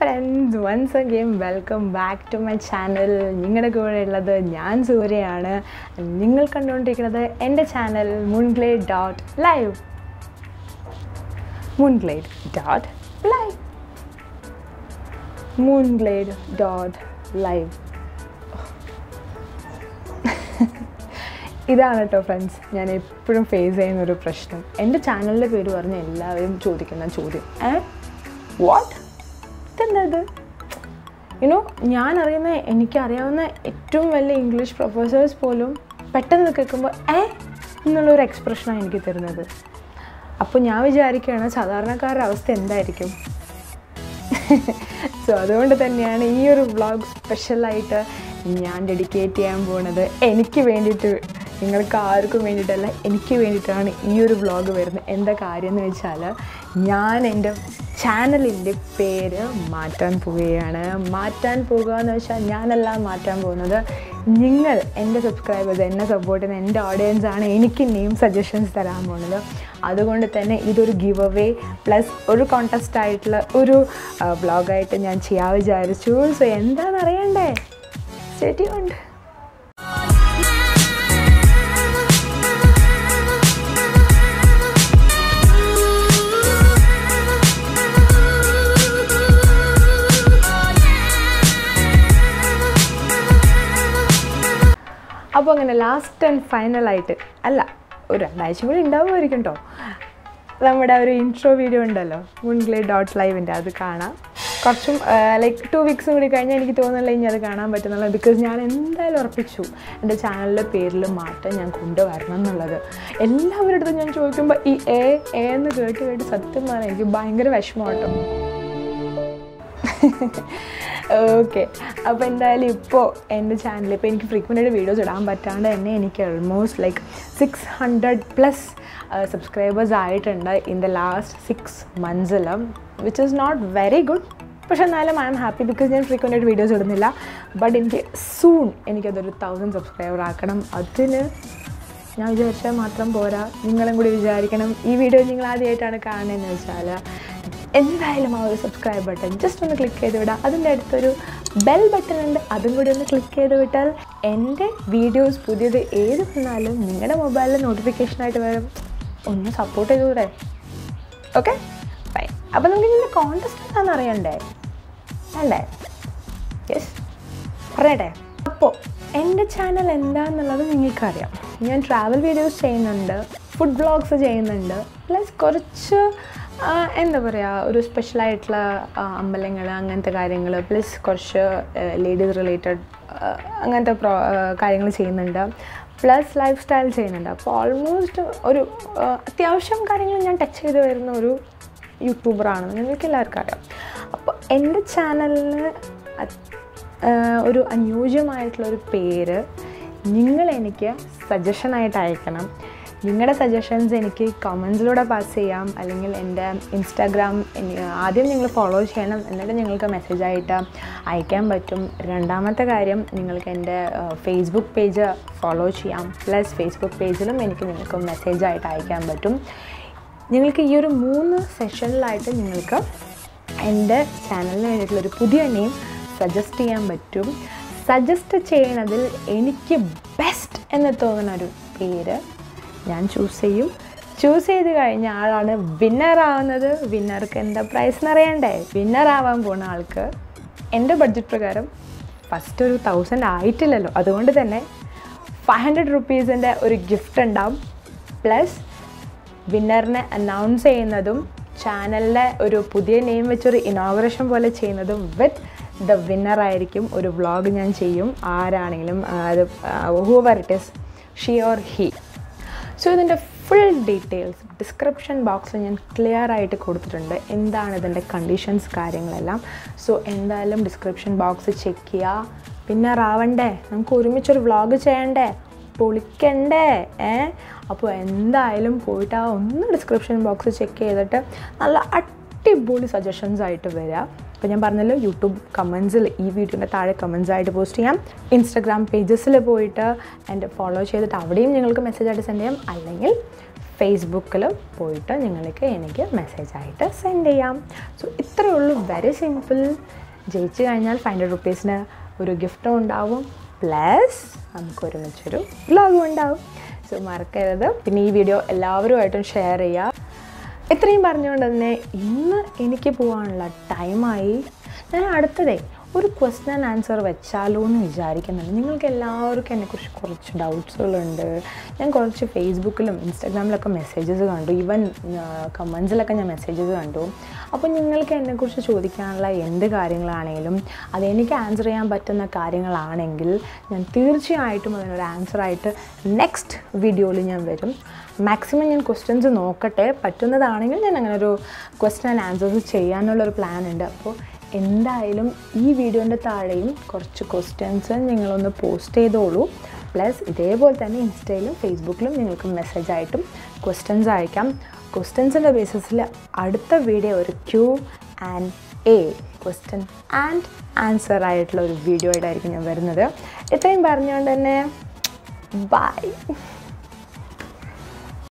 friends once again welcome back to my channel നിങ്ങളുടെ കൂടെ ഉള്ളത് ഞാൻ സൂര്യയാണ് നിങ്ങൾ കണ്ടുകൊണ്ടിരിക്കുന്നത് എൻ്റെ channel Moonglade dot live Moonglade dot live Moonglade dot live ഇതാണ് കേട്ടോ ഫ്രണ്ട്സ് ഞാൻ എപ്പോഴും ഫേസ് ചെയ്യുന്ന ഒരു പ്രശ്നം എൻ്റെ ചാനലിൻ്റെ പേര് പറഞ്ഞ് എല്ലാവരും ചോദിക്കുന്ന ചോദ്യം ഏ വാട്ട് ഇതെന്തത് യുനോ ഞാൻ അറിയുന്ന എനിക്കറിയാവുന്ന ഏറ്റവും വലിയ ഇംഗ്ലീഷ് പ്രൊഫസേഴ്സ് പോലും പെട്ടെന്ന് കേൾക്കുമ്പോൾ ഏ എന്നുള്ളൊരു എക്സ്പ്രഷനാണ് എനിക്ക് തരുന്നത് അപ്പോൾ ഞാൻ വിചാരിക്കുകയാണ് സാധാരണക്കാരുടെ അവസ്ഥ എന്തായിരിക്കും സോ അതുകൊണ്ട് തന്നെയാണ് ഈ ഒരു വ്ളോഗ് സ്പെഷ്യലായിട്ട് ഞാൻ ഡെഡിക്കേറ്റ് ചെയ്യാൻ പോകുന്നത് എനിക്ക് വേണ്ടിയിട്ട് നിങ്ങൾക്ക് ആർക്കും വേണ്ടിയിട്ടല്ല എനിക്ക് വേണ്ടിയിട്ടാണ് ഈ ഒരു വ്ളോഗ് വരുന്നത് എന്താ കാര്യം എന്ന് വെച്ചാൽ ഞാൻ എൻ്റെ ചാനലിൻ്റെ പേര് മാറ്റാൻ പോവുകയാണ് മാറ്റാൻ പോകുക എന്ന് വെച്ചാൽ ഞാനല്ല മാറ്റാൻ പോകുന്നത് നിങ്ങൾ എൻ്റെ സബ്സ്ക്രൈബേഴ്സ് എന്നെ സപ്പോർട്ട് ചെയ്യുന്ന എൻ്റെ ഓഡിയൻസ് ആണ് എനിക്ക് നെയിം സജഷൻസ് തരാൻ പോകുന്നത് അതുകൊണ്ട് തന്നെ ഇതൊരു ഗിവ് അവേ പ്ലസ് ഒരു കോൺടെസ്റ്റ് ആയിട്ടുള്ള ഒരു വ്ളോഗായിട്ട് ഞാൻ ചെയ്യാൻ വിചാരിച്ചു സോ എന്താണെന്ന് അറിയണ്ടേ സ്റ്റേറ്റി ഉണ്ട് അപ്പോൾ അങ്ങനെ ലാസ്റ്റ് ആൻഡ് ഫൈനലായിട്ട് അല്ല ഒരു രണ്ടാഴ്ച കൂടി ഉണ്ടാവുമായിരിക്കും കേട്ടോ നമ്മുടെ ഒരു ഇൻട്രോ വീഡിയോ ഉണ്ടല്ലോ മുൻഗ്ലേ ഡോട്ട് ലൈവിൻ്റെ അത് കാണാം കുറച്ചും ലൈക്ക് ടു വീക്സും കൂടി കഴിഞ്ഞാൽ എനിക്ക് തോന്നുന്നില്ല ഇനി അത് കാണാൻ പറ്റുന്നുള്ളൂ ബിക്കോസ് ഞാൻ എന്തായാലും ഉറപ്പിച്ചു എൻ്റെ ചാനലിൻ്റെ പേരിൽ മാറ്റം ഞാൻ കൊണ്ടുവരണം എന്നുള്ളത് എല്ലാവരുടെ അടുത്തും ഞാൻ ചോദിക്കുമ്പോൾ ഈ എ എ എന്ന് കേട്ട് കേട്ട് സത്യം പറഞ്ഞാൽ എനിക്ക് ഭയങ്കര വിഷമം കേട്ടോ ഓക്കെ അപ്പോൾ എന്തായാലും ഇപ്പോൾ എൻ്റെ ചാനലിൽ ഇപ്പോൾ എനിക്ക് ഫ്രീക്വൻ്റ് ആയിട്ട് വീഡിയോസ് ഇടാൻ പറ്റാണ്ട് തന്നെ എനിക്ക് almost like six hundred plus subscribers ആയിട്ടുണ്ട് ഇൻ ദ ലാസ്റ്റ് സിക്സ് മന്ത്സിലും which is not very good പക്ഷെ എന്നാലും ഐ എം ഹാപ്പി ബിക്കോസ് ഞാൻ ഫ്രീക്വൻ്റ് ആയിട്ട് വീഡിയോസ് ഇടുന്നില്ല ബട്ട് എനിക്ക് സൂൺ എനിക്കതൊരു തൗസൻഡ് സബ്സ്ക്രൈബർ ആക്കണം അതിന് ഞാൻ വിചാരിച്ചാൽ മാത്രം പോരാ നിങ്ങളും കൂടി വിചാരിക്കണം ഈ വീഡിയോ നിങ്ങൾ ആദ്യമായിട്ടാണ് കാണുന്നതെന്ന് വെച്ചാൽ എന്തായാലും ആ ഒരു സബ്സ്ക്രൈബ് ബട്ടൺ ജസ്റ്റ് ഒന്ന് ക്ലിക്ക് ചെയ്ത് വിടാം അതിൻ്റെ അടുത്തൊരു ബെൽ ബട്ടൺ ഉണ്ട് അതും കൂടി ഒന്ന് ക്ലിക്ക് ചെയ്ത് വിട്ടാൽ എൻ്റെ വീഡിയോസ് പുതിയത് ഏത് വന്നാലും നിങ്ങളുടെ മൊബൈലിൽ നോട്ടിഫിക്കേഷനായിട്ട് വരും ഒന്ന് സപ്പോർട്ട് ചെയ്തൂടെ ഓക്കെ ഫൈൻ അപ്പോൾ നമുക്ക് ഇതിൻ്റെ കോൺടെസ്റ്റ് എന്താണെന്ന് അറിയണ്ടേ അല്ലേ യെസ് പറയട്ടെ അപ്പോൾ എൻ്റെ ചാനൽ എന്താണെന്നുള്ളത് നിങ്ങൾക്കറിയാം ഞാൻ ട്രാവൽ വീഡിയോസ് ചെയ്യുന്നുണ്ട് ഫുഡ് വ്ളോഗ്സ് ചെയ്യുന്നുണ്ട് പ്ലസ് കുറച്ച് എന്താ പറയുക ഒരു സ്പെഷ്യലായിട്ടുള്ള അമ്പലങ്ങൾ അങ്ങനത്തെ കാര്യങ്ങൾ പ്ലസ് കുറച്ച് ലേഡീസ് റിലേറ്റഡ് അങ്ങനത്തെ പ്രോ കാര്യങ്ങൾ ചെയ്യുന്നുണ്ട് പ്ലസ് ലൈഫ് സ്റ്റൈൽ ചെയ്യുന്നുണ്ട് അപ്പോൾ ഓൾമോസ്റ്റ് ഒരു അത്യാവശ്യം കാര്യങ്ങൾ ഞാൻ ടച്ച് ചെയ്ത് വരുന്ന ഒരു യൂട്യൂബറാണെന്ന് നിങ്ങൾക്ക് എല്ലാവർക്കും അറിയാം അപ്പോൾ എൻ്റെ ചാനലിന് ഒരു അനുയോജ്യമായിട്ടുള്ളൊരു പേര് നിങ്ങൾ എനിക്ക് സജഷനായിട്ട് അയക്കണം നിങ്ങളുടെ സജഷൻസ് എനിക്ക് കമൻസിലൂടെ പാസ് ചെയ്യാം അല്ലെങ്കിൽ എൻ്റെ ഇൻസ്റ്റാഗ്രാം ആദ്യം നിങ്ങൾ ഫോളോ ചെയ്യണം എന്നിട്ട് നിങ്ങൾക്ക് മെസ്സേജായിട്ട് അയക്കാൻ പറ്റും രണ്ടാമത്തെ കാര്യം നിങ്ങൾക്ക് എൻ്റെ ഫേസ്ബുക്ക് പേജ് ഫോളോ ചെയ്യാം പ്ലസ് ഫേസ്ബുക്ക് പേജിലും എനിക്ക് നിങ്ങൾക്ക് മെസ്സേജായിട്ട് അയക്കാൻ പറ്റും നിങ്ങൾക്ക് ഈ ഒരു മൂന്ന് സെഷനിലായിട്ട് നിങ്ങൾക്ക് എൻ്റെ ചാനലിന് വേണ്ടിയിട്ടുള്ളൊരു പുതിയ നെയിം സജസ്റ്റ് ചെയ്യാൻ പറ്റും സജസ്റ്റ് ചെയ്യണതിൽ എനിക്ക് ബെസ്റ്റ് എന്ന് തോന്നുന്ന ഒരു പേര് ഞാൻ ചൂസ് ചെയ്യും ചൂസ് ചെയ്ത് കഴിഞ്ഞ ആളാണ് വിന്നർ ആവുന്നത് വിന്നർക്ക് എന്താ പ്രൈസ് എന്നറിയണ്ടേ വിന്നർ ആവാൻ പോകുന്ന ആൾക്ക് എൻ്റെ ബഡ്ജറ്റ് പ്രകാരം ഫസ്റ്റ് ഒരു തൗസൻഡ് ആയിട്ടില്ലല്ലോ അതുകൊണ്ട് തന്നെ ഫൈവ് ഹൺഡ്രഡ് റുപ്പീസിൻ്റെ ഒരു ഗിഫ്റ്റ് ഉണ്ടാവും പ്ലസ് വിന്നറിനെ അനൗൺസ് ചെയ്യുന്നതും ചാനലിൻ്റെ ഒരു പുതിയ നെയിം വെച്ചൊരു ഇനോഗ്രേഷൻ പോലെ ചെയ്യുന്നതും വിത്ത് ദ വിന്നർ ആയിരിക്കും ഒരു വ്ളോഗ് ഞാൻ ചെയ്യും ആരാണെങ്കിലും അത് whoever it is she or he so ഇതിൻ്റെ ഫുൾ ഡീറ്റെയിൽസ് ഡിസ്ക്രിപ്ഷൻ ബോക്സിൽ ഞാൻ ക്ലിയർ ആയിട്ട് കൊടുത്തിട്ടുണ്ട് എന്താണ് ഇതിൻ്റെ കണ്ടീഷൻസ് കാര്യങ്ങളെല്ലാം സോ എന്തായാലും ഡിസ്ക്രിപ്ഷൻ ബോക്സ് ചെക്ക് ചെയ്യുക പിന്നെ റാവണ്ടേ നമുക്ക് ഒരുമിച്ചൊരു വ്ളോഗ് ചെയ്യണ്ടേ പൊളിക്കണ്ടേ ഏ അപ്പോൾ എന്തായാലും പോയിട്ട് ആ ഒന്ന് ഡിസ്ക്രിപ്ഷൻ ബോക്സ് ചെക്ക് ചെയ്തിട്ട് നല്ല അടിപൊളി സജഷൻസ് ആയിട്ട് വരിക അപ്പോൾ ഞാൻ പറഞ്ഞല്ലോ യൂട്യൂബ് കമൻസിൽ ഈ വീഡിയോൻ്റെ താഴെ കമൻസ് ആയിട്ട് പോസ്റ്റ് ചെയ്യാം ഇൻസ്റ്റഗ്രാം പേജസിൽ പോയിട്ട് എൻ്റെ ഫോളോ ചെയ്തിട്ട് അവിടെയും നിങ്ങൾക്ക് മെസ്സേജ് ആയിട്ട് സെൻഡ് ചെയ്യാം അല്ലെങ്കിൽ ഫേസ്ബുക്കിൽ പോയിട്ട് നിങ്ങൾക്ക് എനിക്ക് മെസ്സേജായിട്ട് സെൻഡ് ചെയ്യാം സോ ഇത്രയേ ഉള്ളൂ വെരി സിമ്പിൾ ജയിച്ചു കഴിഞ്ഞാൽ ഫൈവ് ഹൺഡ്രഡ് റുപ്പീസിന് ഒരു ഗിഫ്റ്റും ഉണ്ടാവും പ്ലസ് നമുക്ക് ഒരുമിച്ചൊരു വ്ലോഗും ഉണ്ടാവും സോ മറക്കരുത് പിന്നെ ഈ വീഡിയോ എല്ലാവരുമായിട്ടും ഷെയർ ചെയ്യുക ഇത്രയും പറഞ്ഞുകൊണ്ട് തന്നെ ഇന്ന് എനിക്ക് പോകാനുള്ള ടൈമായി ഞാൻ അടുത്തതേ ഒരു ക്വസ്റ്റ്യൻ ആൻഡ് ആൻസർ വെച്ചാലോ എന്ന് വിചാരിക്കുന്നുണ്ട് നിങ്ങൾക്ക് എല്ലാവർക്കും എന്നെക്കുറിച്ച് കുറച്ച് ഡൗട്ട്സുകളുണ്ട് ഞാൻ കുറച്ച് ഫേസ്ബുക്കിലും ഇൻസ്റ്റാഗ്രാമിലൊക്കെ മെസ്സേജസ് കണ്ടു ഈവൻ കമൻസിലൊക്കെ ഞാൻ മെസ്സേജസ് കണ്ടു അപ്പോൾ നിങ്ങൾക്ക് എന്നെക്കുറിച്ച് ചോദിക്കാനുള്ള എന്ത് കാര്യങ്ങളാണെങ്കിലും അതെനിക്ക് ആൻസർ ചെയ്യാൻ പറ്റുന്ന കാര്യങ്ങളാണെങ്കിൽ ഞാൻ തീർച്ചയായിട്ടും അതിനൊരു ആൻസറായിട്ട് നെക്സ്റ്റ് വീഡിയോയിൽ ഞാൻ വരും മാക്സിമം ഞാൻ ക്വസ്റ്റ്യൻസ് നോക്കട്ടെ പറ്റുന്നതാണെങ്കിൽ ഞാൻ അങ്ങനെ ഒരു ക്വസ്റ്റ്യൻ ആൻഡ് ആൻസേഴ്സ് ചെയ്യാനുള്ളൊരു പ്ലാൻ ഉണ്ട് അപ്പോൾ എന്തായാലും ഈ വീഡിയോൻ്റെ താഴെയും കുറച്ച് ക്വസ്റ്റ്യൻസ് നിങ്ങളൊന്ന് പോസ്റ്റ് ചെയ്തോളൂ പ്ലസ് ഇതേപോലെ തന്നെ ഇൻസ്റ്റയിലും ഫേസ്ബുക്കിലും നിങ്ങൾക്ക് മെസ്സേജായിട്ടും ക്വസ്റ്റ്യൻസ് അയക്കാം ക്വസ്റ്റ്യൻസിൻ്റെ ബേസിസിൽ അടുത്ത വീഡിയോ ഒരു Q and A question and answer ആയിട്ടുള്ള ഒരു വീഡിയോ ആയിട്ടായിരിക്കും ഞാൻ വരുന്നത് ഇത്രയും പറഞ്ഞുകൊണ്ട് തന്നെ ബൈ